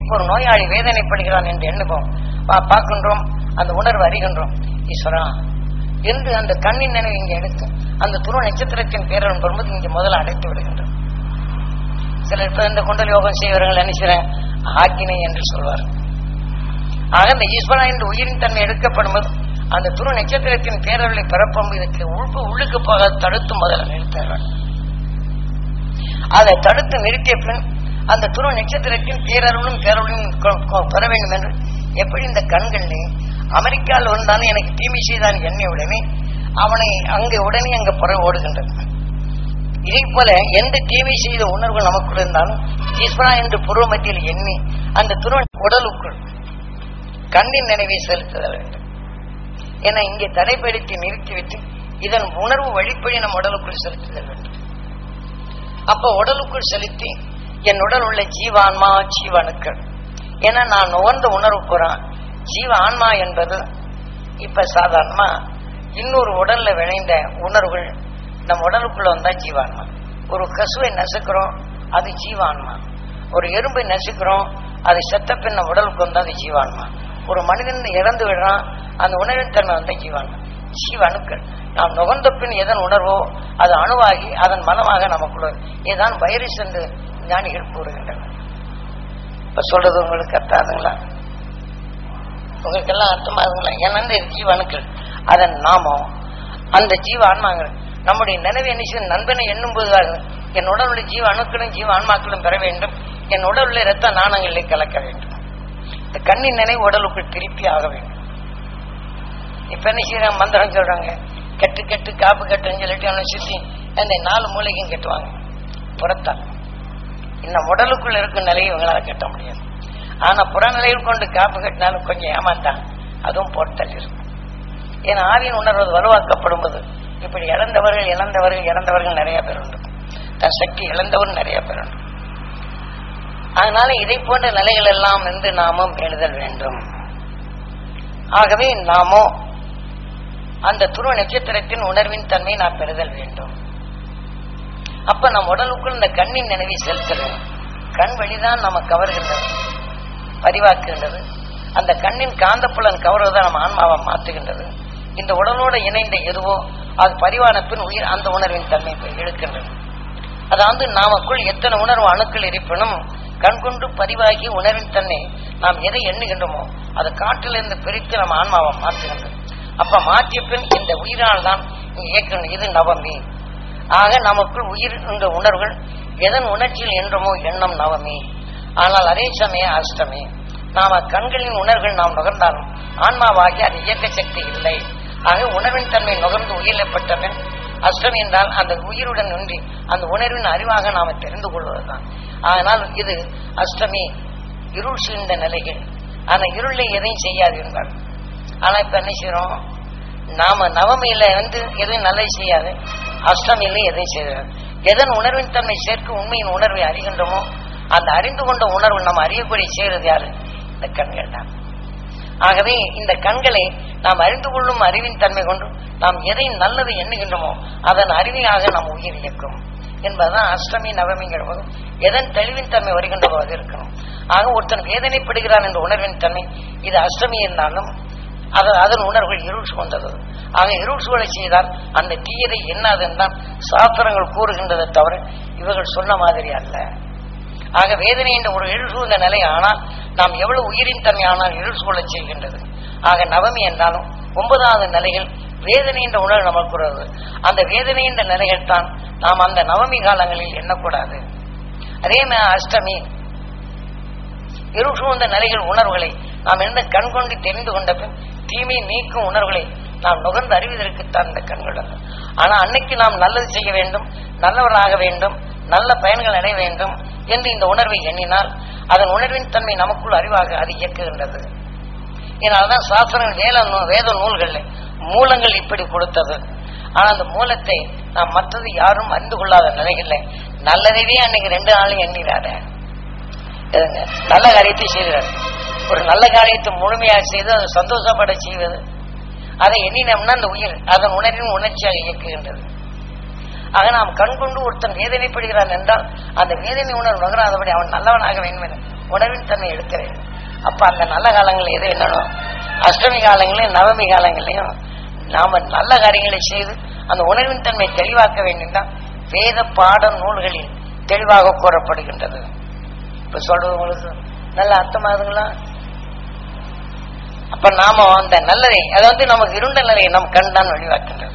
ஒரு நோயாளி வேதனைப்படுகிறான் என்று எண்ணுவோம் பா- பார்க்கின்றோம் அந்த உணர்வு அறிகின்றோம் ஈஸ்வரா என்று அந்த கண்ணின் நினைவு இங்கே எடுத்து அந்த துருவ நட்சத்திரத்தின் பேரன் வரும்போது இங்கே முதல்ல அடைத்து விடுகின்றோம் சிலர் இப்ப இந்த குண்டல் யோகம் செய்வர்கள் நினைக்கிறேன் ஆக்கினை என்று சொல்வார் ஆக இந்த ஈஸ்வரா என்று உயிரின் தன்மை எடுக்கப்படும்போது அந்த துரு நட்சத்திரத்தின் பேரர்களை பிறப்பும் இதுக்கு உள்பு உள்ளுக்கு போக தடுத்து முதல்ல நிறுத்துகிறார் அதை தடுத்து நிறுத்திய பின் அந்த துரு நட்சத்திரத்தின் பேரருளும் பேரருளும் கொ- கொ- பெற வேண்டும் என்று எப்படி இந்த கண்களில் அமெரிக்காவில் வந்தாலும் எனக்கு தீமை செய்தான் எண்ணெய் உடனே அவனை அங்கே உடனே அங்கே புற ஓடுகின்றது இதே போல எந்த தீமை செய்த உணர்வு நமக்குள் இருந்தாலும் ஈஸ்வரா என்று பூர்வ மத்தியில் எண்ணி அந்த துரு உடலுக்குள் கண்ணின் நினைவை செலுத்துதல் வேண்டும் என இங்கே தடைப்படுத்தி நிறுத்திவிட்டு இதன் உணர்வு வழிப்படி நம் உடலுக்குள் செலுத்துதல் வேண்டும் அப்ப உடலுக்குள் செலுத்தி என் உடல் உள்ள ஜீவான்மா ஜீவனுக்கள் ஏன்னா நான் நுகர்ந்த உணர்வு கூறான் ஜீவ ஆன்மா என்பது இப்ப சாதாரணமா இன்னொரு உடல்ல விளைந்த உணர்வுகள் நம் உடலுக்குள்ள வந்தா ஜீவான்மா ஒரு கசுவை நசுக்கிறோம் அது ஜீவான்மா ஒரு எறும்பை நசுக்கிறோம் அது செத்த பின்ன உடலுக்கு வந்தா அது ஜீவான்மா ஒரு மனிதன் இறந்து விடுறான் அந்த உணர்வின் தன்மை வந்த ஜீவான்மா ஜீவ அணுக்கள் நாம் நுகர்ந்த பின் எதன் உணர்வோ அது அணுவாகி அதன் மனமாக நமக்குள்ள இதுதான் வைரஸ் என்று ஞானிகள் கூறுகின்றனர் இப்ப சொல்றது உங்களுக்கு அர்த்தாதுங்களா உங்களுக்கு எல்லாம் அர்த்தமாகுங்களா ஏன்னா இந்த ஜீவ அணுக்கள் அதன் நாமம் அந்த ஜீவ ஆன்மாங்கள் நம்முடைய நினைவு என்ன செய்யும்? நண்பனை எண்ணும் போது என் உடலுள்ள ஜீவ அணுக்களும் ஜீவ ஆன்மாக்களும் பெற வேண்டும் என் உடலுள்ள இரத்த நாணங்களை கலக்க வேண்டும் இந்த கண்ணின் நினைவு உடலுக்குள் திருப்பி ஆக வேண்டும் இப்ப என்ன செய்யறாங்க மந்திரம் சொல்றாங்க கெட்டு கெட்டு காப்பு கட்டுன்னு சொல்லிட்டு அவனை சுத்தி அந்த நாலு மூளைக்கும் கட்டுவாங்க புறத்தால் இந்த உடலுக்குள்ள இருக்கும் நிலையை இவங்களால கட்ட முடியாது ஆனா புறநிலையில் கொண்டு காப்பு கட்டினாலும் கொஞ்சம் ஏமாத்தான் அதுவும் போட்டல் இருக்கும் ஏன்னா ஆவியின் உணர்வது வலுவாக்கப்படும் போது இப்படி இழந்தவர்கள் இழந்தவர்கள் இழந்தவர்கள் நிறைய பேர் உண்டு தன் சக்தி இழந்தவர் நிறைய பேர் உண்டு அதனால இதை போன்ற நிலைகள் எல்லாம் வந்து நாமும் எழுதல் வேண்டும் ஆகவே நாமோ அந்த துருவ நட்சத்திரத்தின் உணர்வின் தன்மை நாம் பெறுதல் வேண்டும் அப்ப நம் உடலுக்குள் இந்த கண்ணின் நினைவை செலுத்தணும் கண் வழிதான் நம்ம கவர்கின்றது பதிவாக்குகின்றது அந்த கண்ணின் காந்தப்புலன் கவர்வதான் நம்ம ஆன்மாவை மாற்றுகின்றது இந்த உடலோடு இணைந்த எதுவோ அது பதிவான பின் உயிர் அந்த உணர்வின் தன்மை போய் இழுக்கின்றது அதாவது நாமக்குள் எத்தனை உணர்வு அணுக்கள் இருப்பினும் கண்கொண்டு பதிவாகி உணர்வின் தன்மை நாம் எதை எண்ணுகின்றோமோ அது காற்றிலிருந்து பிரித்து நம்ம ஆன்மாவை மாற்றுகின்றது அப்ப மாற்றிய பின் இந்த உயிரால் தான் இங்க இயக்கணும் இது நவமி ஆக நமக்குள் உயிர் என்ற உணர்வுகள் எதன் உணர்ச்சியில் என்றமோ எண்ணம் நவமி ஆனால் அதே சமயம் அஷ்டமி நாம கண்களின் உணர்வுகள் நாம் நுகர்ந்தாலும் ஆன்மாவாகி அது இயக்க சக்தி இல்லை ஆக உணர்வின் தன்மை நுகர்ந்து உயிரிழப்பட்டவன் அஷ்டமி என்றால் அந்த உயிருடன் நின்றி அந்த உணர்வின் அறிவாக நாம தெரிந்து கொள்வதுதான் ஆனால் இது அஷ்டமி இருள் சூழ்ந்த நிலைகள் ஆனா இருளை எதையும் செய்யாது என்றார் ஆனா இப்ப என்ன செய்யறோம் நாம நவமியில வந்து எதுவும் நல்லது செய்யாது அஷ்டமியில எதையும் செய்யாது எதன் உணர்வின் தன்மை சேர்க்க உண்மையின் உணர்வை அறிகின்றோமோ அந்த அறிந்து கொண்ட உணர்வு நம்ம அறியக்கூடிய செய்யறது யாரு இந்த கண்கள் தான் ஆகவே இந்த கண்களை நாம் அறிந்து கொள்ளும் அறிவின் தன்மை கொண்டு நாம் எதை நல்லது எண்ணுகின்றோமோ அதன் அறிவியாக நாம் உயிர் இயக்கும் என்பதுதான் அஷ்டமி நவமிங்கிற போது எதன் தெளிவின் தன்மை வருகின்றதோ அது இருக்கணும் ஆக ஒருத்தன் வேதனைப்படுகிறான் என்ற உணர்வின் தன்மை இது அஷ்டமி என்றாலும் அது அதன் உணர்வுகள் இருள் சூழ்ந்தது ஆக இருள் சூழலை செய்தால் அந்த தீயதை என்னாதுன்னு தான் சாஸ்திரங்கள் கூறுகின்றதை தவிர இவர்கள் சொன்ன மாதிரி அல்ல ஆக வேதனை என்ற ஒரு இருள் சூழ்ந்த நிலை ஆனால் நாம் எவ்வளவு உயிரின் தன்மை ஆனால் இருள் சூழச் செய்கின்றது ஆக நவமி என்றாலும் ஒன்பதாவது நிலைகள் வேதனை என்ற உணர்வு நமக்கு வருவது அந்த வேதனை என்ற நிலைகள் தான் நாம் அந்த நவமி காலங்களில் எண்ணக்கூடாது அதே மாதிரி அஷ்டமி இருள் சூழ்ந்த நிலைகள் உணர்வுகளை நாம் என்ன கண் கொண்டு தெரிந்து கொண்ட பின் தீமை நீக்கும் உணர்வுகளை நாம் நுகர்ந்து அறிவதற்குத்தான் இந்த கண்கள் அல்ல. ஆனா அன்னைக்கு நாம் நல்லது செய்ய வேண்டும் நல்லவராக வேண்டும் நல்ல பயன்கள் அடைய வேண்டும் என்று இந்த உணர்வை எண்ணினால் அதன் உணர்வின் தன்மை நமக்குள் அறிவாக அது இயக்குகின்றது இதனால்தான் சாஸ்திரங்கள் வேத நூ- வேத நூல்கள் மூலங்கள் இப்படி கொடுத்தது ஆனா அந்த மூலத்தை நாம் மற்றது யாரும் அறிந்து கொள்ளாத நிலைகள்ல நல்லதையே அன்னைக்கு ரெண்டு நாளையும் எண்ணிடாத இதுங்க, நல்ல காரியத்தை செய்கிறார் ஒரு நல்ல காரியத்தை முழுமையாக செய்து அதை சந்தோஷப்பட செய்வது அதை எண்ணினோம்னா அந்த உயிர் அதன் உணர்வின் உணர்ச்சியாக இயக்குகின்றது ஆக நாம் கண் கொண்டு ஒருத்தன் வேதனைப்படுகிறான் என்றால் அந்த வேதனை உணர்வு நுகராதபடி அவன் நல்லவனாக வேண்டும் என உணர்வின் தன்மை எடுக்கிறேன் அப்ப அந்த நல்ல காலங்களில் எது என்னனோ அஷ்டமி காலங்களிலும் நவமி காலங்களிலும் நாம நல்ல காரியங்களை செய்து அந்த உணர்வின் தன்மை தெளிவாக்க வேண்டும் தான் வேத பாட நூல்களில் தெளிவாக கூறப்படுகின்றது இப்ப சொல்றது உங்களுக்கு நல்ல அர்த்தமாகுதுங்களா அப்ப நாம அந்த நல்லதை அது வந்து நமக்கு இருண்ட நிலையை நம் கண் தான் வெளிவாக்கின்றது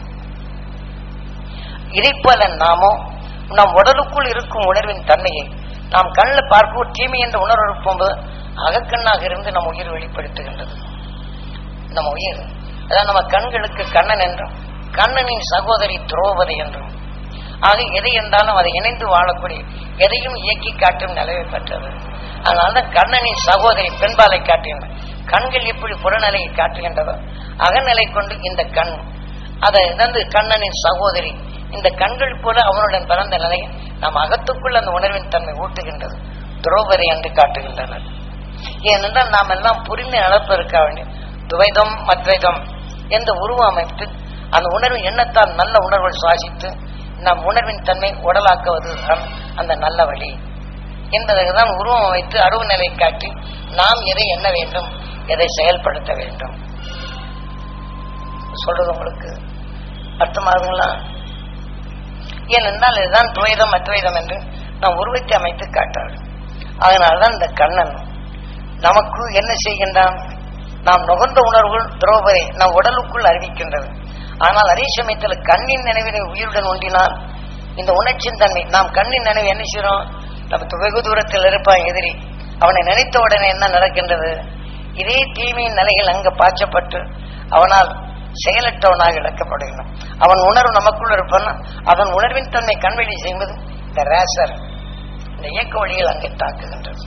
இதை போல நாமும் நம் உடலுக்குள் இருக்கும் உணர்வின் தன்மையை நாம் கண்ணில் பார்க்கும் தீமை என்ற உணர்வு இருக்கும்போது அகக்கண்ணாக இருந்து நம் உயிர் வெளிப்படுத்துகின்றது நம்ம உயிர் அதான் நம்ம கண்களுக்கு கண்ணன் என்றும் கண்ணனின் சகோதரி துரோபதி என்றும் ஆக எதை என்றாலும் அதை இணைந்து வாழக்கூடிய எதையும் இயக்கி காட்டும் நிலவை பெற்றது அதனால்தான் கண்ணனின் சகோதரி பெண்பாலை காட்டின கண்கள் எப்படி புறநிலையை காட்டுகின்றதோ அகநிலை கொண்டு இந்த கண் அதை வந்து கண்ணனின் சகோதரி இந்த கண்கள் போல அவனுடன் பிறந்த நிலையை நாம் அகத்துக்குள் அந்த உணர்வின் தன்மை ஊட்டுகின்றது துரோபதி என்று காட்டுகின்றனர் ஏனென்றால் நாம் எல்லாம் புரிந்து அளப்பு இருக்க வேண்டிய துவைதம் மத்வைதம் என்ற உருவம் அமைத்து அந்த உணர்வின் எண்ணத்தால் நல்ல உணர்வை சுவாசித்து நம் உணர்வின் தன்மை உடலாக்குவது தான் அந்த நல்ல வழி என்பதற்கு தான் உருவம் வைத்து அருவு நிலை காட்டி நாம் எதை எண்ண வேண்டும் எதை செயல்படுத்த வேண்டும் சொல்றது உங்களுக்கு அர்த்தமாகுங்களா ஏனென்றால் இதுதான் துவைதம் அத்வைதம் என்று நாம் உருவத்தை அமைத்து காட்டார்கள் அதனால்தான் இந்த கண்ணன் நமக்கு என்ன செய்கின்றான் நாம் நுகர்ந்த உணர்வுகள் துரோபதை நம் உடலுக்குள் அறிவிக்கின்றது ஆனால் அதே சமயத்தில் கண்ணின் நினைவினை உயிருடன் ஒன்றினால் இந்த உணர்ச்சியின் தன்மை நாம் கண்ணின் நினைவு என்ன செய்யறோம் நம்ம வெகு தூரத்தில் இருப்பான் எதிரி அவனை நினைத்த உடனே என்ன நடக்கின்றது இதே தீமையின் நிலைகள் அங்கு பாய்ச்சப்பட்டு அவனால் செயலற்றவனாக இழக்கப்படுகிறான் அவன் உணர்வு நமக்குள் இருப்பான் அவன் உணர்வின் தன்மை கண்வெளி செய்வது இந்த ரேசர் இந்த இயக்க வழியில் அங்கே தாக்குகின்றது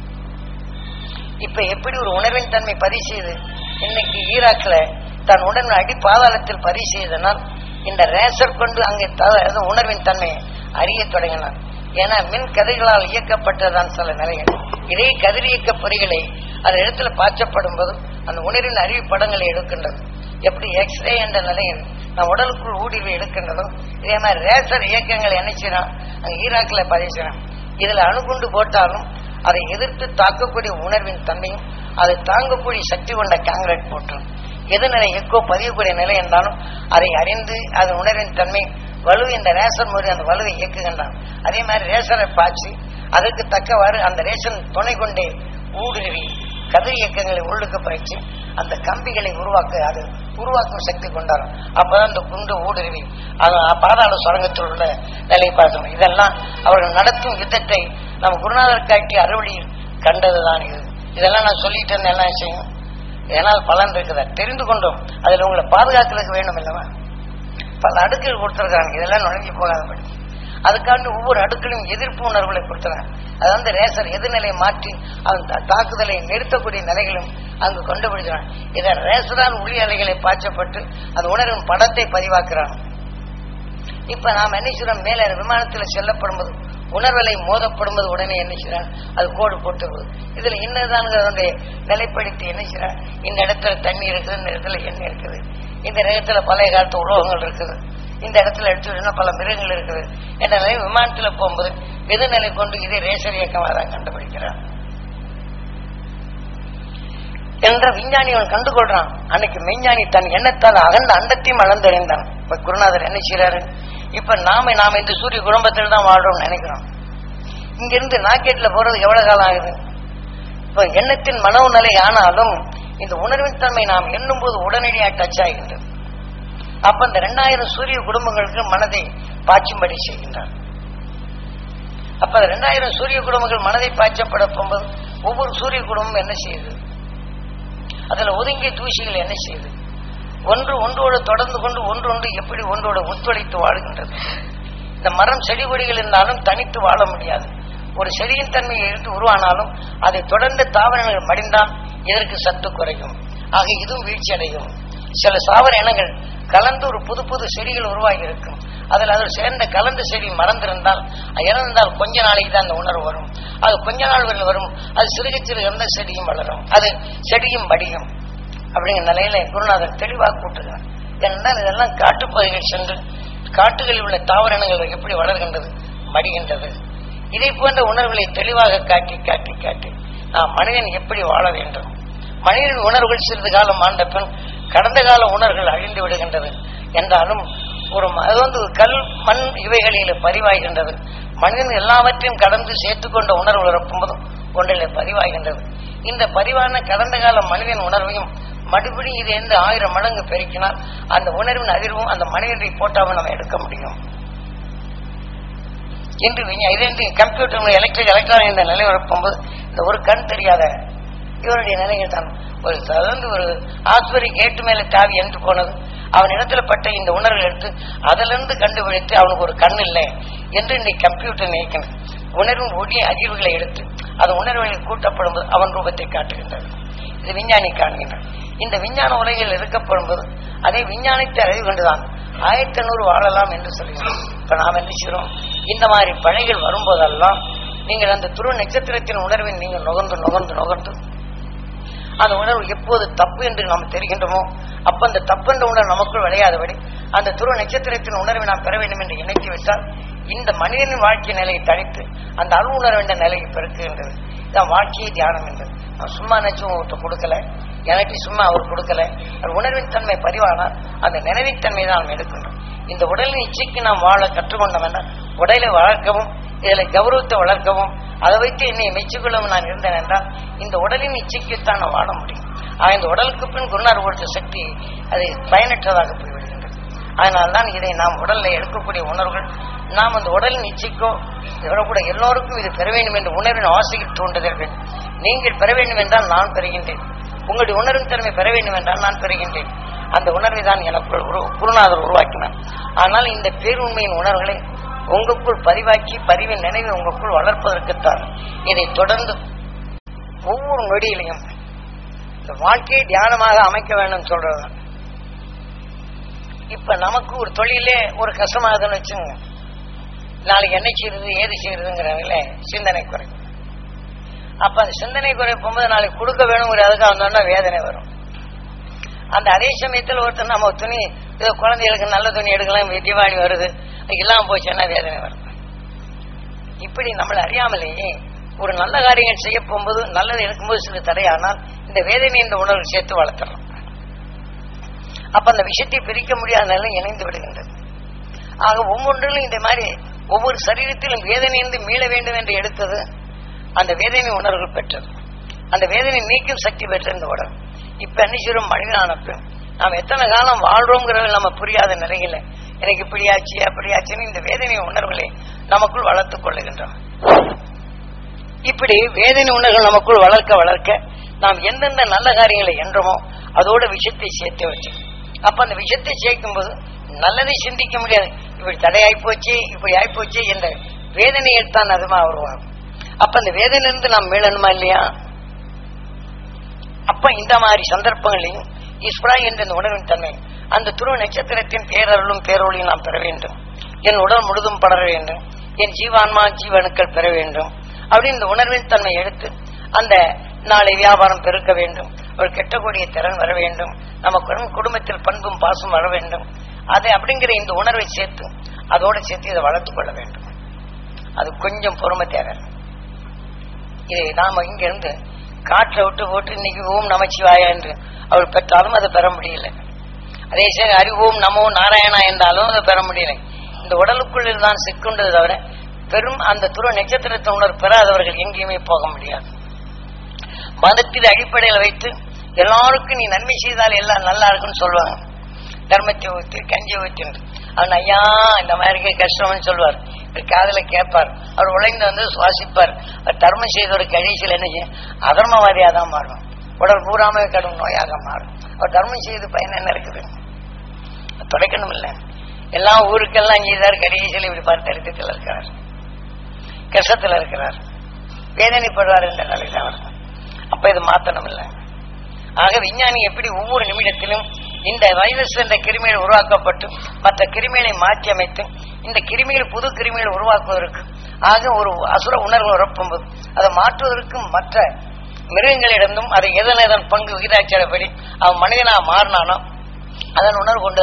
இப்ப எப்படி ஒரு உணர்வின் தன்மை பதிவு செய்து இன்னைக்கு ஈராக்ல தன் உணர்வு அடி பாதாளத்தில் பதிவு செய்தனால் இந்த ரேசர் கொண்டு அங்கே த- உணர்வின் தன்மையை அறிய தொடங்கினான் ஏன்னா மின் கதிர்களால் இயக்கப்பட்டதான் சில நிலைகள் இதே கதிரியக்க பொறிகளை அந்த இடத்துல பாய்ச்சப்படும் போது அந்த உணர்வின் அறிவு படங்களை எடுக்கின்றது எப்படி எக்ஸ்ரே என்ற நிலையில் நம் உடலுக்குள் ஊடுருவி எடுக்கின்றதோ இதே மாதிரி ரேசர் இயக்கங்களை என்ன செய்யறான் அங்க ஈராக்கில் பதிவு செய்யறான் இதுல அணுகுண்டு போட்டாலும் அதை எதிர்த்து தாக்கக்கூடிய உணர்வின் தன்மையும் அதை தாங்கக்கூடிய சக்தி கொண்ட காங்கிரீட் போற்றும் எது நிலை எக்கோ பதியக்கூடிய நிலை என்றாலும் அதை அறிந்து அது உணர்வின் தன்மை வலு இந்த ரேஷன் முறை அந்த வலுவை இயக்குகின்றான் அதே மாதிரி ரேஷனை பாய்ச்சி அதற்கு தக்கவாறு அந்த ரேஷன் துணை கொண்டே ஊடுருவி கதிர் இயக்கங்களை உள்ளுக்கு பயிற்சி அந்த கம்பிகளை உருவாக்க அது உருவாக்கும் சக்தி கொண்டாடும் அப்பதான் அந்த குண்டு ஊடுருவி அது பாதாள சுரங்கத்தில் உள்ள நிலையை பார்க்கணும் இதெல்லாம் அவர்கள் நடத்தும் யுத்தத்தை நம்ம குருநாதர் காட்டிய அறுவழியில் கண்டதுதான் இது இதெல்லாம் நான் சொல்லிட்டு இருந்தேன் என்ன செய்யும் இதனால் பலன் இருக்குதா தெரிந்து கொண்டோம் அதில் உங்களை பாதுகாக்கிறதுக்கு வேண்டும் இல்லவா பல அடுக்குகள் கொடுத்துருக்காங்க இதெல்லாம் நுழைஞ்சு போகாதபடி அதுக்காண்டி ஒவ்வொரு அடுக்கிலும் எதிர்ப்பு உணர்வுகளை கொடுத்துறாங்க அது வந்து ரேசர் எதிர்நிலையை மாற்றி அந்த தாக்குதலை நிறுத்தக்கூடிய நிலைகளும் அங்கு கண்டுபிடிக்கிறான் இதை ரேசரால் ஒளி அலைகளை பாய்ச்சப்பட்டு அந்த உணர்வின் படத்தை பதிவாக்குறாங்க இப்ப நாம் என்ன செய்யறோம் மேலே விமானத்தில் செல்லப்படும் போது உணர்வலை மோதப்படும்போது உடனே என்ன செய்யறான் அது கோடு போட்டுருவது இதுல இன்னதான் அதனுடைய நிலைப்படுத்தி என்ன செய்யறான் இந்த இடத்துல தண்ணி இருக்குது இந்த இடத்துல எண்ணெய் இருக்குது இந்த இடத்துல பழைய காலத்து உலோகங்கள் இருக்குது இந்த இடத்துல எடுத்து பல மிருகங்கள் இருக்குது என்ற நிலை விமானத்துல போகும்போது எதிர்நிலை கொண்டு இதே ரேசர் இயக்கமாக தான் கண்டுபிடிக்கிறான் என்ற விஞ்ஞானி அவன் கண்டுகொள்றான் அன்னைக்கு மெஞ்ஞானி தன் எண்ணத்தால் அகண்ட அண்டத்தையும் அளந்தறிந்தான் இப்ப குருநாதர் என்ன செய்யறாரு இப்ப நாம நாம இந்த சூரிய குடும்பத்தில் தான் வாழ்றோம்னு நினைக்கிறோம் இங்க இருந்து ராக்கெட்ல போறது எவ்வளவு காலம் ஆகுது இப்ப எண்ணத்தின் மனவு நிலை ஆனாலும் இந்த உணர்வின் தன்மை நாம் எண்ணும் போது உடனடியாக டச் ஆகின்றது அப்ப இந்த ரெண்டாயிரம் சூரிய குடும்பங்களுக்கு மனதை பாய்ச்சும்படி செய்கின்றார் அப்ப அந்த ரெண்டாயிரம் சூரிய குடும்பங்கள் மனதை பாய்ச்சப்பட போகும்போது ஒவ்வொரு சூரிய குடும்பமும் என்ன செய்யுது அதுல ஒதுங்கிய தூசிகள் என்ன செய்யுது ஒன்று ஒன்றோடு தொடர்ந்து கொண்டு ஒன்று ஒன்று எப்படி ஒன்றோடு ஒத்துழைத்து வாழுகின்றது இந்த மரம் செடி கொடிகள் இருந்தாலும் தனித்து வாழ முடியாது ஒரு செடியின் தன்மையை இருந்து உருவானாலும் அதை தொடர்ந்து தாவரங்கள் மடிந்தால் இதற்கு சத்து குறையும் ஆக இதுவும் வீழ்ச்சி அடையும் சில சாவர இனங்கள் கலந்து ஒரு புது புது செடிகள் உருவாகி இருக்கும் அதில் அதில் சேர்ந்த கலந்த செடி மறந்திருந்தால் அது இறந்தால் கொஞ்ச நாளைக்கு தான் அந்த உணர்வு வரும் அது கொஞ்ச நாள் வரையில் வரும் அது சிறுக சிறு எந்த செடியும் வளரும் அது செடியும் படியும் அப்படிங்கிற நிலையில குருநாதர் தெளிவாக கூட்டுகிறார் ஏனென்றால் இதெல்லாம் காட்டுப்பகுதிகள் சென்று காட்டுகளில் உள்ள தாவரங்கள் எப்படி வளர்கின்றது மடிகின்றது இதை போன்ற உணர்வுகளை தெளிவாக காட்டி காட்டி காட்டி நாம் மனிதன் எப்படி வாழ வேண்டும் மனிதனின் உணர்வுகள் சிறிது காலம் ஆண்ட பின் கடந்த கால உணர்வுகள் அழிந்து விடுகின்றது என்றாலும் ஒரு ம- அது வந்து ஒரு கல் மண் இவைகளில் பதிவாகின்றது மனிதன் எல்லாவற்றையும் கடந்து சேர்த்துக்கொண்ட உணர்வு இறப்பும்போதும் ஒன்றில் பதிவாகின்றது இந்த பதிவான கடந்த கால மனிதன் உணர்வையும் மறுபடியும் இது எந்த ஆயிரம் மடங்கு பெருக்கினால் அந்த உணர்வின் அதிர்வும் அந்த மனிதனை போட்டாமல் நம்ம எடுக்க முடியும் இன்று விஞ்ஞா- இது என்று கம்ப்யூட்டர் எலக்ட்ரிக் எலக்ட்ரானிக் இந்த நிலை வரப்போகும்போது இந்த ஒரு கண் தெரியாத இவருடைய நிலைகள் தான் ஒரு தொடர்ந்து ஒரு ஆஸ்பரி கேட்டு மேல தாவி என்று போனது அவன் இடத்துல பட்ட இந்த உணர்வு எடுத்து அதிலிருந்து கண்டுபிடித்து அவனுக்கு ஒரு கண் இல்லை என்று இன்னைக்கு கம்ப்யூட்டர் நினைக்கிறது உணர்வின் ஒடிய அதிர்வுகளை எடுத்து அது உணர்வுகளில் கூட்டப்படும்போது அவன் ரூபத்தை காட்டுகின்றது இது விஞ்ஞானி காண்கின்றான் இந்த விஞ்ஞான உலகில் இருக்கப்படும்போது அதே விஞ்ஞானத்தை அறிவு கொண்டுதான் ஆயிரத்தி எண்ணூறு வாழலாம் என்று சொல்கிறோம் இப்ப நாம் என்ன செய்கிறோம் இந்த மாதிரி பணிகள் வரும்போதெல்லாம் நீங்கள் அந்த துருவ நட்சத்திரத்தின் உணர்வை நீங்கள் நுகர்ந்து நுகர்ந்து நுகர்ந்து அந்த உணர்வு எப்போது தப்பு என்று நாம் தெரிகின்றோமோ அப்ப அந்த தப்பு என்ற உணர்வு நமக்குள் விளையாதபடி அந்த துருவ நட்சத்திரத்தின் உணர்வை நாம் பெற வேண்டும் என்று இணைத்து விட்டால் இந்த மனிதனின் வாழ்க்கை நிலையை தனித்து அந்த அருள் உணர்வு என்ற நிலையை பெருக்குகின்றது இதான் வாழ்க்கையை தியானம் என்றது நான் சும்மா நினைச்சு உங்கள்கிட்ட கொடுக்கல எனக்கு சும்மா அவர் கொடுக்கல அது உணர்வின் தன்மை பதிவானால் அந்த நினைவின் தன்மை தான் நாம் எடுக்கின்றோம் இந்த உடலின் இச்சைக்கு நாம் வாழ கற்றுக்கொண்டோம் என்றால் உடலை வளர்க்கவும் இதில் கௌரவத்தை வளர்க்கவும் அதை வைத்து என்னை மெச்சிக்கொள்ளவும் நான் இருந்தேன் என்றால் இந்த உடலின் இச்சைக்குத்தான் நான் வாழ முடியும் ஆக இந்த உடலுக்கு பின் குருநார் கொடுத்த சக்தி அது பயனற்றதாக போய்விடுகின்றது அதனால்தான் இதை நாம் உடல்ல எடுக்கக்கூடிய உணர்வுகள் நாம் அந்த உடலின் இச்சைக்கோ கூட எல்லோருக்கும் இது பெற வேண்டும் என்ற உணர்வின் ஆசையில் தூண்டுதல்கள் நீங்கள் பெற வேண்டும் என்றால் நான் பெறுகின்றேன் உங்களுடைய உணர்வின் திறமை பெற வேண்டும் என்றால் நான் பெறுகின்றேன் அந்த உணர்வை தான் எனக்குள் உரு- குருநாதர் உருவாக்கினார் ஆனால் இந்த பேருண்மையின் உணர்வுகளை உங்களுக்குள் பதிவாக்கி பதிவின் நினைவை உங்களுக்குள் வளர்ப்பதற்குத்தான் இதை தொடர்ந்து ஒவ்வொரு நொடியிலையும் இந்த வாழ்க்கையை தியானமாக அமைக்க வேண்டும் சொல்றதுதான் இப்ப நமக்கு ஒரு தொழிலே ஒரு கஷ்டமாகுதுன்னு வச்சுங்க நாளைக்கு என்ன செய்யறது ஏது செய்யறதுங்கிறதுல சிந்தனை குறையும் அப்ப அந்த சிந்தனை குறைப்பும் போது நாளைக்கு கொடுக்க வேணுங்கிற அதுக்கு வந்தோம்னா வேதனை வரும் அந்த அதே சமயத்தில் ஒருத்தர் நம்ம ஒரு துணி ஏதோ குழந்தைகளுக்கு நல்ல துணி எடுக்கலாம் தீபாவளி வருது அது இல்லாம போச்சுன்னா வேதனை வரும் இப்படி நம்மளை அறியாமலேயே ஒரு நல்ல காரியங்கள் செய்ய போகும்போது நல்லது எடுக்கும்போது சில தடையானால் இந்த வேதனை என்ற உணர்வு சேர்த்து வளர்த்துறோம் அப்ப அந்த விஷயத்தை பிரிக்க முடியாத நிலை இணைந்து விடுகின்றது ஆக ஒவ்வொன்றிலும் இந்த மாதிரி ஒவ்வொரு சரீரத்திலும் வேதனையிலிருந்து மீள வேண்டும் என்று எடுத்தது அந்த வேதனை உணர்வுகள் பெற்றது அந்த வேதனை நீக்கும் சக்தி பெற்ற இந்த உடல் இப்ப என்ன செய்யறோம் மனிதனானப்ப நாம் எத்தனை காலம் வாழ்றோங்கிறது நம்ம புரியாத நிலையில எனக்கு இப்படியாச்சு அப்படியாச்சுன்னு இந்த வேதனை உணர்வுகளை நமக்குள் வளர்த்துக் கொள்ளுகின்றோம் இப்படி வேதனை உணர்வுகள் நமக்குள் வளர்க்க வளர்க்க நாம் எந்தெந்த நல்ல காரியங்களை என்றோமோ அதோட விஷயத்தை சேர்த்து வச்சு அப்ப அந்த விஷயத்தை சேர்க்கும் போது நல்லதை சிந்திக்க முடியாது இப்படி தடையாய் போச்சு இப்படி ஆயிப்போச்சு என்ற வேதனையில் தான் அதுமா உருவாகும் அப்ப அந்த வேதனையிலிருந்து நாம் மீளணுமா இல்லையா அப்ப இந்த மாதிரி சந்தர்ப்பங்களையும் ஈஸ்வரா என்ற இந்த உணர்வின் தன்மை அந்த துருவ நட்சத்திரத்தின் பேரருளும் பேரொழியும் நாம் பெற வேண்டும் என் உடல் முழுதும் படர வேண்டும் என் ஜீவான்மா ஜீவனுக்கள் பெற வேண்டும் அப்படின்னு இந்த உணர்வின் தன்மை எடுத்து அந்த நாளை வியாபாரம் பெருக்க வேண்டும் ஒரு கெட்டக்கூடிய திறன் வர வேண்டும் நமக்கு குடும்பத்தில் பண்பும் பாசம் வர வேண்டும் அதை அப்படிங்கிற இந்த உணர்வை சேர்த்து அதோட சேர்த்து இதை வளர்த்துக் கொள்ள வேண்டும் அது கொஞ்சம் பொறுமை தேவை இதை நாம இங்க இருந்து காற்றை விட்டு போட்டு இன்னைக்கு ஓம் நமச்சிவாயா என்று அவள் பெற்றாலும் அதை பெற முடியல அதே சரி அறிவோம் நமோ நாராயணா என்றாலும் அதை பெற முடியல இந்த உடலுக்குள் தான் சிக்குண்டது தவிர பெரும் அந்த துருவ நட்சத்திரத்தை உணர் பெறாதவர்கள் எங்கேயுமே போக முடியாது மதத்தின் அடிப்படையில் வைத்து எல்லாருக்கும் நீ நன்மை செய்தால் எல்லாம் நல்லா இருக்குன்னு சொல்லுவாங்க தர்மத்தை ஊற்றி கஞ்சி ஊற்றி அவன் ஐயா இந்த மாதிரி கஷ்டம்னு சொல்வார் இவர் காதல கேட்பார் அவர் உழைந்து வந்து சுவாசிப்பார் அவர் தர்மம் செய்தவர் கடைசியில் என்ன செய்யும் அதர்மவாதியாக தான் மாறும் உடல் பூராமே கடும் நோயாக மாறும் அவர் தர்மம் செய்து பயன் என்ன இருக்குது தொடக்கணும் இல்லை எல்லா ஊருக்கெல்லாம் செய்தார் கடைசியில் இப்படி பார்த்து தரித்திரத்தில் இருக்கிறார் கஷ்டத்தில் இருக்கிறார் வேதனைப்படுவார் என்ற நிலையில் அவர் அப்ப இது மாத்தணும் இல்லை ஆக விஞ்ஞானி எப்படி ஒவ்வொரு நிமிடத்திலும் இந்த வைரஸ் என்ற கிருமிகள் உருவாக்கப்பட்டு மற்ற கிருமிகளை மாற்றி அமைத்து இந்த கிருமிகள் புது கிருமிகள் உருவாக்குவதற்கு ஆக ஒரு அசுர உணர்வு உறப்பும்போது அதை மாற்றுவதற்கும் மற்ற மிருகங்களிடமும் அதை எதன் எதன் பங்கு விகிதாச்சாரப்படி அவன் மனிதனா மாறினானோ அதன் உணர்வு கொண்டுதான்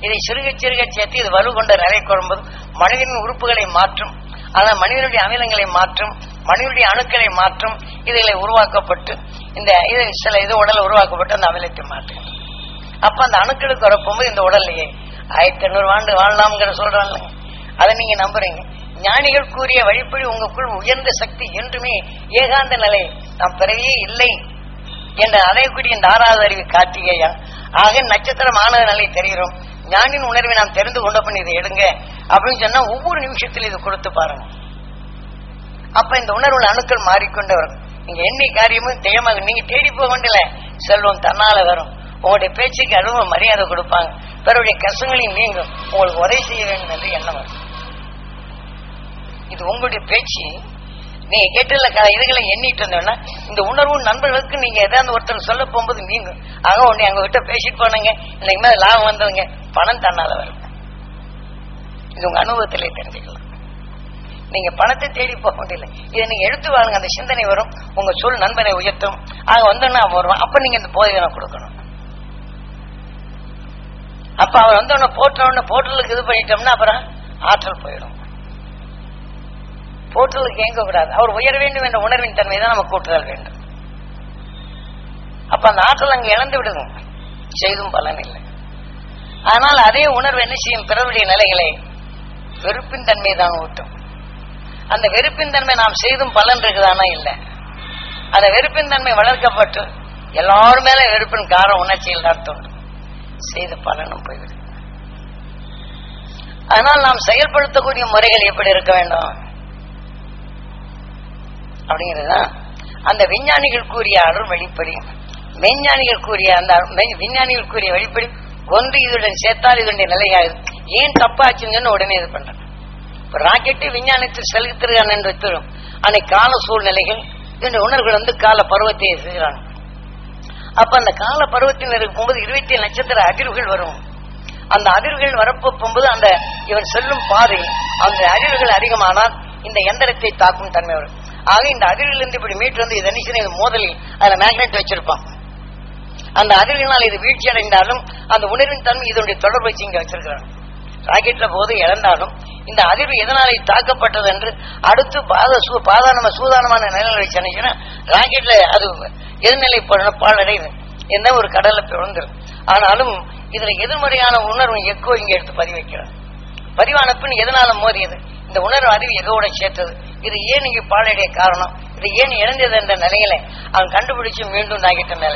இதை சிறுக சிறுக சேர்த்து இது வலு கொண்ட நிலை கொள்ளும்போது மனிதனின் உறுப்புகளை மாற்றும் ஆனால் மனிதனுடைய அமிலங்களை மாற்றும் மனிதனுடைய அணுக்களை மாற்றும் இதில் உருவாக்கப்பட்டு இந்த இது சில இது உடல் உருவாக்கப்பட்டு அந்த அமிலத்தை மாற்றும் அப்ப அந்த அணுக்களுக்கு வரப்போகும்போது இந்த உடல்லையே ஆயிரத்தி எண்ணூறு ஆண்டு வாழலாம்ங்கிற சொல்றாங்க அதை நீங்க நம்புறீங்க ஞானிகள் கூறிய வழிப்படி உங்களுக்குள் உயர்ந்த சக்தி என்றுமே ஏகாந்த நிலை நாம் பிறவே இல்லை என்ற அடையக்கூடிய இந்த ஆறாவது அறிவு கார்த்திகேயா ஆக நட்சத்திரம் ஆனத நிலை தெரிகிறோம் ஞானின் உணர்வை நாம் தெரிந்து கொண்ட பண்ணி இதை எடுங்க அப்படின்னு சொன்னா ஒவ்வொரு நிமிஷத்திலும் இது கொடுத்து பாருங்க அப்ப இந்த உணர்வுள்ள அணுக்கள் மாறிக்கொண்டே வரும் நீங்க எண்ணி காரியமும் தெய்வமாக நீங்க தேடி போக வேண்டியல செல்வம் தன்னால வரும் உங்களுடைய பேச்சுக்கு அனுபவம் மரியாதை கொடுப்பாங்க பிறருடைய கஷ்டங்களையும் நீங்கும் உங்களுக்கு உதவி செய்ய வேண்டும் என்று எண்ணம் வரும் இது உங்களுடைய பேச்சு நீங்க கேட்டுள்ள க- இதுகளை எண்ணிட்டு வந்தோம்னா இந்த உணர்வு நண்பர்களுக்கு நீங்க ஏதாவது ஒருத்தர் சொல்ல போகும்போது நீங்க ஆக உடனே அங்க கிட்ட பேசிட்டு போனங்க இன்னைக்கு மேல லாபம் வந்தவங்க பணம் தன்னால வரும் இது உங்க அனுபவத்திலே தெரிஞ்சுக்கலாம் நீங்க பணத்தை தேடி போக முடியல இதை நீங்க எடுத்து வாங்க அந்த சிந்தனை வரும் உங்க சொல் நண்பனை உயர்த்தும் ஆக வந்தோன்னா அவன் வருவான் அப்ப நீங்க இந்த போதையை கொடுக்கணும் அப்ப அவன் வந்தவன போட்டவன போட்டலுக்கு இது பண்ணிட்டோம்னா அப்புறம் ஆற்றல் போயிடும் போட்டலுக்கு இயங்க கூடாது அவர் உயர வேண்டும் என்ற உணர்வின் தன்மை தான் நம்ம கூட்டுதல் வேண்டும் அப்ப அந்த ஆற்றல் அங்க இழந்து விடுங்க செய்தும் பலன் இல்லை ஆனால் அதே உணர்வு என்ன செய்யும் பிறருடைய நிலைகளை வெறுப்பின் தன்மை தான் ஊட்டும் அந்த வெறுப்பின் தன்மை நாம் செய்தும் பலன் இருக்குதானா இல்லை அந்த வெறுப்பின் தன்மை வளர்க்கப்பட்டு எல்லாரும் மேல வெறுப்பின் காரணம் உணர்ச்சியில் தான் தோன்றும் செய்த பலனும் போய்விடும் அதனால் நாம் செயல்படுத்தக்கூடிய முறைகள் எப்படி இருக்க வேண்டும் அப்படிங்கிறதுதான் அந்த விஞ்ஞானிகள் கூறிய அருள் வழிப்படி மெஞ்ஞானிகள் கூறிய அந்த அருள் மெய்- விஞ்ஞானிகள் கூறிய வழிப்படி ஒன்று இதனுடன் சேர்த்தால் இதனுடைய நிலையாகுது ஏன் தப்பாச்சுங்கன்னு உடனே இது பண்றேன் இப்ப ராக்கெட்டு விஞ்ஞானத்தில் செலுத்துகிறான் என்று வைத்திரும் அன்னைக்கு கால சூழ்நிலைகள் இதனுடைய உணர்வுகள் வந்து கால பருவத்தை செய்கிறான் அப்ப அந்த கால பருவத்தில் இருக்கும்போது இருபத்தி ஏழு நட்சத்திர அதிர்வுகள் வரும் அந்த அதிர்வுகள் வரப்போ போகும்போது அந்த இவன் செல்லும் பாதை அந்த அதிர்வுகள் அதிகமானால் இந்த எந்திரத்தை தாக்கும் தன்மை வரும் ஆக இந்த அதிர்விலிருந்து இப்படி மீட்டு வந்து இது என்ன செய்யும்? இது மோதலில் அதுல மேக்னெட் வச்சிருப்பான் அந்த அதிர்வினால் இது வீழ்ச்சி அடைந்தாலும் அந்த உணர்வின் தன்மை இதனுடைய தொடர்பு வச்சு இங்க வச்சிருக்கிறான் ராக்கெட்ல போது இழந்தாலும் இந்த அதிர்வு எதனால தாக்கப்பட்டது என்று அடுத்து பாத சூ பாதாளம சூதானமான நிலையில் வச்சுன்னா ராக்கெட்ல அது எதிர்நிலை பட- பாழடையுது என்ன ஒரு கடல்ல பிறந்துரும் ஆனாலும் இதுல எதிர்மறையான உணர்வு எக்கோ இங்க எடுத்து பதிவு வைக்கிறார் பதிவான பின் எதனால மோதியது இந்த உணர்வு அறிவு எதோட சேர்த்தது இது ஏன் இங்க பாழடைய காரணம் இது ஏன் இழந்தது என்ற நிலையில அவன் கண்டுபிடிச்சு மீண்டும் நாகிட்ட நிலை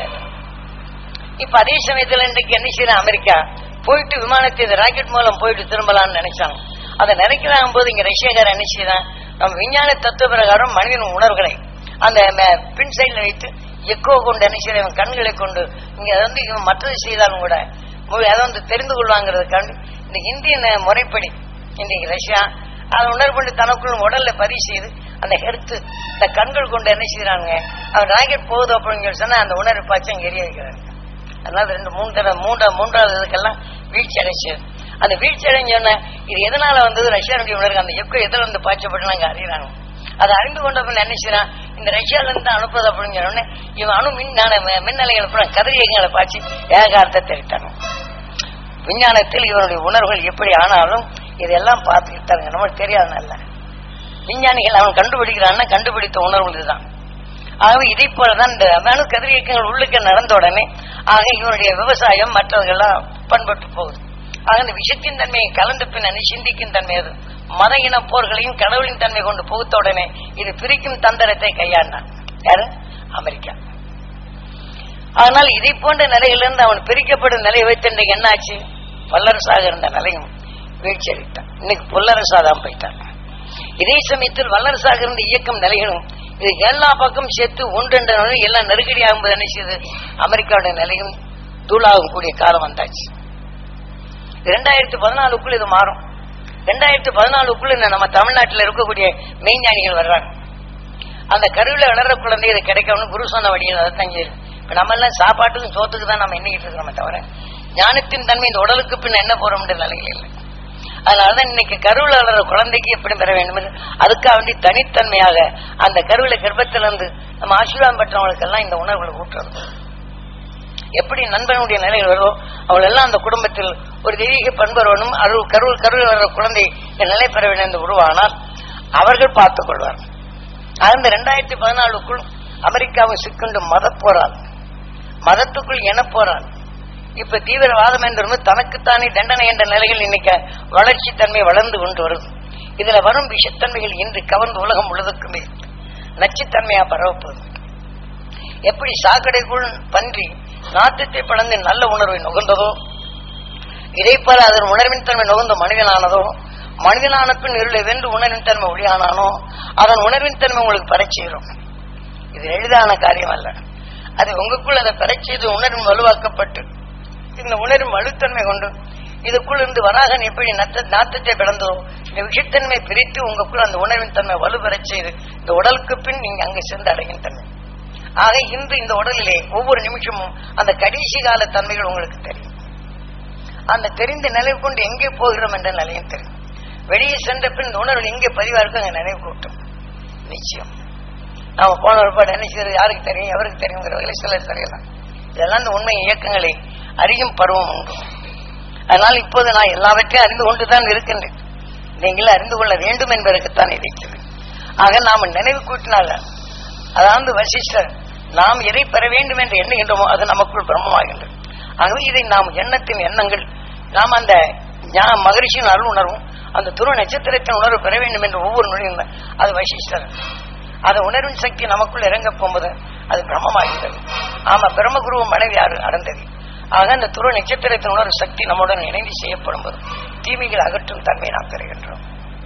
இப்ப அதே சமயத்துல இன்றைக்கு என்ன செய்யறான் அமெரிக்கா போயிட்டு விமானத்தை இந்த ராக்கெட் மூலம் போயிட்டு திரும்பலாம்னு நினைச்சாங்க அதை நினைக்கிறாங்க போது இங்க ரஷ்யக்காரன் என்ன செய்யறான் நம்ம விஞ்ஞான தத்துவ பிரகாரம் மனிதன் உணர்வுகளை அந்த ம- பின் சைடுல வைத்து எக்கோ கொண்டு என்ன செய்யற இவன் கண்களை கொண்டு இங்க அதை வந்து இவன் மற்றது செய்தாலும் கூட மொழி- அதை வந்து தெரிந்து கொள்வாங்கிறதுக்காண்டி இந்த இந்திய ந- முறைப்படி இன்றைக்கு ரஷ்யா அதை உணர்வு தனக்குள் உடல்ல பதிவு செய்து அந்த கருத்து இந்த கண்கள் கொண்டு என்ன செய்யறாங்க அவன் ராக்கெட் போகுது அப்படின்னு சொல்லி சொன்னா அந்த உணர்வு பாய்ச்சி அங்க எரிய வைக்கிறாங்க அதனால ரெண்டு மூணு தடவை மூன்றா மூன்றாவது இதுக்கெல்லாம் வீழ்ச்சி அடைச்சு அந்த வீழ்ச்சி அடைஞ்சோன்னா இது எதனால வந்தது ரஷ்யாவுடைய உணர்வு அந்த எக்கோ எதில் வந்து பாய்ச்சப்பட்டு நாங்க அறியறாங்க அதை அறிந்து கொண்ட பின் என்ன செய்யறான் இந்த ரஷ்யால இருந்து அனுப்புது அப்படின்னு சொன்ன உடனே இவன் அணு மின் மின்னலைகளை பூரா கதிரியங்களை பாய்ச்சி ஏகார்த்தத்தை தெரிவித்தாங்க விஞ்ஞானத்தில் இவருடைய உணர்வுகள் எப்படி ஆனாலும் இதெல்லாம் பார்த்துக்கிட்டாங்க நமக்கு தெரியாது நல்ல விஞ்ஞானிகள் அவன் கண்டுபிடிக்கிறான்னா கண்டுபிடித்த உணர்வு இதுதான் ஆகவே இதை போலதான் இந்த அணு கதிரியக்கங்கள் உள்ளுக்கு நடந்த உடனே ஆக இவனுடைய விவசாயம் மற்றவர்கள்லாம் பண்பட்டு போகுது ஆக இந்த விஷத்தின் தன்மையை கலந்த பின் அணி சிந்திக்கும் தன்மை அது மத இன போர்களையும் கடவுளின் தன்மை கொண்டு புகுத்த உடனே இது பிரிக்கும் தந்திரத்தை கையாண்டான் யாரு அமெரிக்கா ஆனால் இதை போன்ற நிலையிலிருந்து அவன் பிரிக்கப்படும் நிலை வைத்து இன்றைக்கு என்ன ஆச்சு வல்லரசாக இருந்த நிலையும் வீழ்ச்சி அளித்தான் இன்னைக்கு புல்லரசா தான் போயிட்டான் இதே சமயத்தில் வல்லரசாக இருந்த இயக்கம் நிலைகளும் இது எல்லா பக்கம் சேர்த்து ஒன்றென்ற நிலை எல்லாம் நெருக்கடியாகும்போது என்ன செய்யுது அமெரிக்காவுடைய நிலையும் தூளாகும் கூடிய காலம் வந்தாச்சு இரண்டாயிரத்தி பதினாலுக்குள் இது மாறும் ரெண்டாயிரத்தி பதினாலுக்குள்ள இந்த நம்ம தமிழ்நாட்டில் இருக்கக்கூடிய மெய்ஞானிகள் வர்றாங்க அந்த கருவில வளர்ற குழந்தை இது கிடைக்கணும்னு குரு சொன்ன வழியில் அதை தங்கி இப்ப நம்ம எல்லாம் சாப்பாட்டுக்கும் சோத்துக்கு தான் நம்ம எண்ணிக்கிட்டு இருக்கிறோமே தவிர ஞானத்தின் தன்மை இந்த உடலுக்கு பின் என்ன போறோம்ன்ற நிலையில் இல்லை அதனாலதான் இன்னைக்கு கருவில வளர்ற குழந்தைக்கு எப்படி பெற வேண்டும் என்று அதுக்காக வேண்டி தனித்தன்மையாக அந்த கருவில கர்ப்பத்திலிருந்து நம்ம ஆசீர்வாதம் பெற்றவங்களுக்கெல்லாம் இந்த உணர்வுகளை ஊட்டுறது எப்படி நண்பனுடைய நிலையில் வருதோ அவள் எல்லாம் அந்த குடும்பத்தில் ஒரு தெய்வீக பண்புறவனும் அருள் கருள் கருள் வர்ற குழந்தை நிலை பெற வேண்டும் என்று உருவானால் அவர்கள் பார்த்துக் கொள்வார் அந்த ரெண்டாயிரத்தி பதினாலுக்குள் அமெரிக்காவை சிக்கொண்டு மத போரால் மதத்துக்குள் என போரால் இப்ப தீவிரவாதம் என்று தனக்குத்தானே தண்டனை என்ற நிலையில் இன்னைக்கு வளர்ச்சி தன்மை வளர்ந்து கொண்டு வருது இதுல வரும் விஷத்தன்மைகள் இன்று கவர்ந்து உலகம் முழுவதுக்குமே நச்சுத்தன்மையா பரவப்போகுது எப்படி சாக்கடைக்குள் பன்றி நாட்டத்தை பழந்து நல்ல உணர்வை நுகர்ந்ததோ இதை போல அதன் உணர்வின் தன்மை நுகர்ந்த மனிதனானதோ மனிதனான பின் இருளை வென்று உணர்வின் தன்மை ஒளியானானோ அதன் உணர்வின் தன்மை உங்களுக்கு பரச்செய்கிறோம் இது எளிதான காரியம் அல்ல அது உங்களுக்குள் அதை பெறச்செய்து உணர்வு வலுவாக்கப்பட்டு இந்த உணர்வு வலுத்தன்மை கொண்டு இதுக்குள் இருந்து வராகன் எப்படி நத்த நாத்தத்தை பிறந்தோ இந்த விஷத்தன்மை பிரித்து உங்களுக்குள் அந்த உணர்வின் தன்மை வலுப்பெறச் செய்து இந்த உடலுக்கு பின் நீங்க அங்கு சென்று அடையும் தன்மை ஆக இன்று இந்த உடலிலே ஒவ்வொரு நிமிஷமும் அந்த கடைசி கால தன்மைகள் உங்களுக்கு தெரியும் அந்த தெரிந்த நிலை கொண்டு எங்கே போகிறோம் என்ற நிலையும் தெரியும் வெளியே சென்ற பின் இந்த உணர்வு எங்கே பதிவா இருக்கும் அங்க நினைவு கூட்டும் நிச்சயம் நாம போன ஒருபாடு என்ன செய்யறது யாருக்கு தெரியும் எவருக்கு தெரியுங்கிற வகையில் சிலர் தெரியலாம் இதெல்லாம் இந்த உண்மை இயக்கங்களை அறியும் பருவம் உண்டு அதனால் இப்போது நான் எல்லாவற்றையும் அறிந்து கொண்டுதான் இருக்கின்றேன் நீங்கள் அறிந்து கொள்ள வேண்டும் என்பதற்குத்தான் இருக்கிறது ஆக நாம் நினைவு கூட்டினால அதாவது வசிஷ்டர் நாம் எதை பெற வேண்டும் என்று எண்ணுகின்றோமோ அது நமக்குள் பிரம்மமாகின்றது ஆகவே இதை நாம் எண்ணத்தின் எண்ணங்கள் நாம் அந்த ஞா- மகரிஷியின் அருள் உணர்வும் அந்த துருவ நட்சத்திரத்தின் உணர்வு பெற வேண்டும் என்று ஒவ்வொரு நொழியும் அது வசிஷ்டர் அந்த உணர்வின் சக்தி நமக்குள் இறங்க போகும்போது அது பிரம்மமாகிறது ஆமா பிரம்மகுருவும் மனைவி யாரு அடர்ந்தது ஆக அந்த துருவ நட்சத்திரத்தின் உணர்வு சக்தி நம்முடன் இணைந்து செய்யப்படும் போது தீமைகள் அகற்றும் தன்மை நாம் பெறுகின்றோம்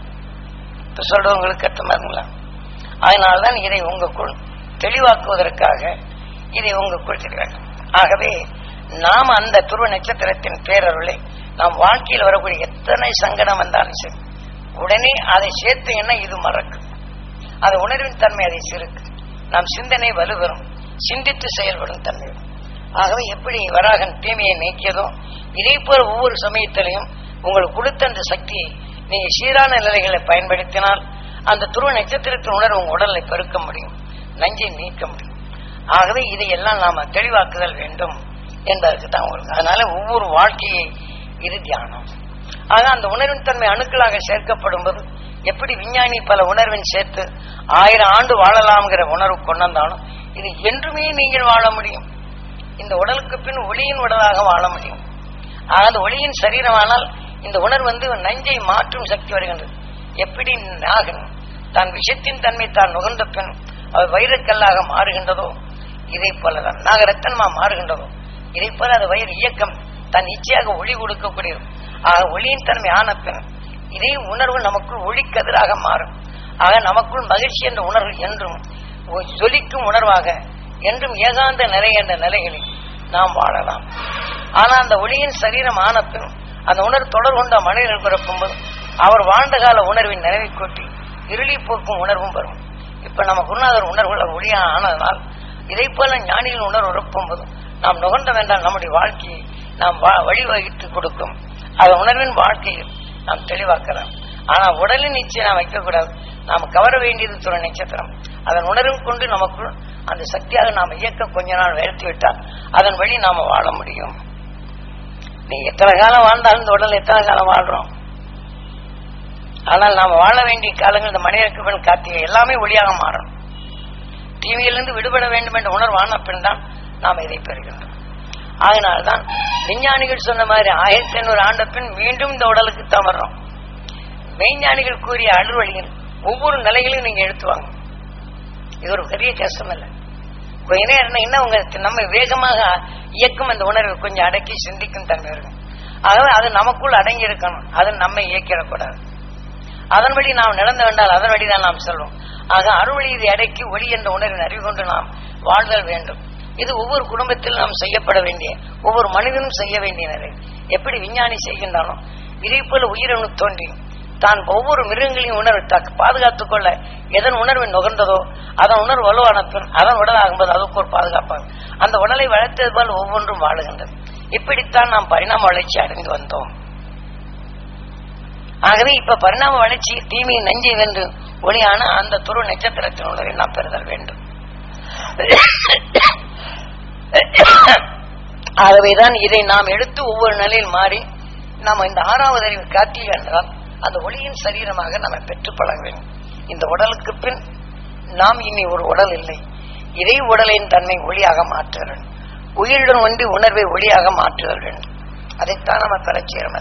இப்ப சொல்றவங்களுக்கு அர்த்தமா இருக்குங்களா அதனால்தான் இதை உங்களுக்குள் தெளிவாக்குவதற்காக இதை உங்களுக்குள் தெரிய வேண்டும் ஆகவே நாம் அந்த துருவ நட்சத்திரத்தின் பேரருளை நாம் வாழ்க்கையில் வரக்கூடிய எத்தனை சங்கடம் வந்தாலும் சரி உடனே அதை சேர்த்து என்ன இது மறக்கும் அது உணர்வின் தன்மை அதை சிறுக்கு நாம் சிந்தனை வலுவரும் சிந்தித்து செயல்படும் தன்மை வரும். ஆகவே எப்படி வராகன் தீமையை நீக்கியதோ இதே போல ஒவ்வொரு சமயத்திலையும் உங்களுக்கு கொடுத்த அந்த சக்தியை நீங்க சீரான நிலைகளை பயன்படுத்தினால் அந்த துருவ நட்சத்திரத்தின் உணர்வு உங்க உடலை பெருக்க முடியும் நஞ்சை நீக்க முடியும் ஆகவே இதையெல்லாம் நாம தெளிவாக்குதல் வேண்டும் என்பதற்கு தான் உங்களுக்கு அதனால ஒவ்வொரு வாழ்க்கையை இது தியானம் ஆக அந்த உணர்வின் தன்மை அணுக்களாக சேர்க்கப்படும் போது எப்படி விஞ்ஞானி பல உணர்வின் சேர்த்து ஆயிரம் ஆண்டு வாழலாம்ங்கிற உணர்வு கொண்டு வந்தாலும் இது என்றுமே நீங்கள் வாழ முடியும் இந்த உடலுக்கு பின் ஒளியின் உடலாக வாழ முடியும் ஆக அந்த ஒளியின் சரீரமானால் இந்த உணர்வு வந்து நஞ்சை மாற்றும் சக்தி வருகின்றது எப்படி நாகன் தான் விஷத்தின் தன்மை தான் நுகர்ந்த பின் அவர் வைரக்கல்லாக மாறுகின்றதோ இதை போலதான் நாகரத்தனமா மாறுகின்றதோ இதை போல அது வயிறு இயக்கம் தன் இச்சையாக ஒளி கொடுக்கக்கூடிய ஆக ஒளியின் தன்மை ஆன பின் இதே உணர்வு நமக்குள் ஒளிக்கதிராக மாறும் ஆக நமக்குள் மகிழ்ச்சி என்ற உணர்வு என்றும் ஒரு ஜொலிக்கும் உணர்வாக என்றும் ஏகாந்த நிலை என்ற நிலைகளில் நாம் வாழலாம் ஆனா அந்த ஒளியின் சரீரம் ஆன பின் அந்த உணர்வு தொடர் கொண்ட மனிதர்கள் பிறக்கும்போது அவர் வாழ்ந்த கால உணர்வின் நினைவை கொட்டி இருளி போக்கும் உணர்வும் வரும் இப்ப நம்ம குருநாதர் உணர்வுகள் ஒளியா ஆனதனால் இதை போல ஞானிகள் உணர்வு உறப்பும்போது நாம் நுகர்ந்த வேண்டாம் நம்முடைய வாழ்க்கையை நாம் வா- வழிவகுத்து கொடுக்கும் அந்த உணர்வின் வாழ்க்கையில் நாம் தெளிவாக்கலாம் ஆனா உடலின் நிச்சயம் நாம் வைக்கக்கூடாது நாம் கவர வேண்டியது துறை நட்சத்திரம் அதன் உணர்வும் கொண்டு நமக்குள் அந்த சக்தியாக நாம் இயக்க கொஞ்ச நாள் வெறுத்து விட்டால் அதன் வழி நாம வாழ முடியும் நீ எத்தனை காலம் வாழ்ந்தாலும் இந்த உடல் எத்தனை காலம் வாழ்றோம் ஆனால் நாம் வாழ வேண்டிய காலங்கள் இந்த மனிதருக்கு பின் கார்த்திகை எல்லாமே ஒளியாக மாறும் தீமையிலிருந்து விடுபட வேண்டும் என்ற உணர்வான பின் தான் நாம் இதை பெறுகின்றோம் அதனால்தான் விஞ்ஞானிகள் சொன்ன மாதிரி ஆயிரத்தி ஐநூறு ஆண்ட பின் மீண்டும் இந்த உடலுக்கு தான் வர்றோம் மெய்ஞானிகள் கூறிய அலுவலியில் ஒவ்வொரு நிலைகளையும் நீங்க எடுத்துவாங்க இது ஒரு பெரிய கஷ்டம் இல்லை கொஞ்ச நேரம் என்ன, இன்னும் உங்க நம்ம வேகமாக இயக்கும் அந்த உணர்வை கொஞ்சம் அடக்கி சிந்திக்கும் தன்மை இருக்கும் ஆகவே அது நமக்குள் அடங்கி இருக்கணும் அது நம்மை இயக்கிடக்கூடாது அதன்படி நாம் நடந்து வேண்டால் அதன்படி தான் நாம் செல்வோம் ஆக அருள்வழி இதை அடக்கி ஒளி என்ற உணர்வின் அறிவு கொண்டு நாம் வாழ்தல் வேண்டும் இது ஒவ்வொரு குடும்பத்தில் நாம் செய்யப்பட வேண்டிய ஒவ்வொரு மனிதனும் செய்ய வேண்டிய நிலை எப்படி விஞ்ஞானி செய்கின்றானோ இதே போல உயிரணு தோன்றி தான் ஒவ்வொரு மிருகங்களையும் உணர்வு தக்க பாதுகாத்துக் கொள்ள எதன் உணர்வு நுகர்ந்ததோ அதன் உணர்வு வலுவான பின் அதன் உடலாகும்போது அதுக்கு ஒரு பாதுகாப்பாக அந்த உடலை வளர்த்தது போல் ஒவ்வொன்றும் வாழுகின்றது இப்படித்தான் நாம் பரிணாம வளர்ச்சி அடைந்து வந்தோம் ஆகவே இப்ப பரிணாம வளர்ச்சி தீமையை நஞ்சை வென்று ஒளியான அந்த துரு நட்சத்திரத்தின் உணர்வை நாம் பெறுதல் வேண்டும் ஆகவேதான் இதை நாம் எடுத்து ஒவ்வொரு நிலையில் மாறி நாம இந்த ஆறாவது அறிவு காட்டில் என்றால் அந்த ஒளியின் சரீரமாக நம்ம பெற்றுப் பழக வேண்டும் இந்த உடலுக்கு பின் நாம் இனி ஒரு உடல் இல்லை இறை உடலின் தன்மை ஒளியாக மாற்றுகிறேன் உயிருடன் ஒன்றி உணர்வை ஒளியாக மாற்றுதல் வேண்டும் அதைத்தான் நம்ம பெறச் செய்யறோம்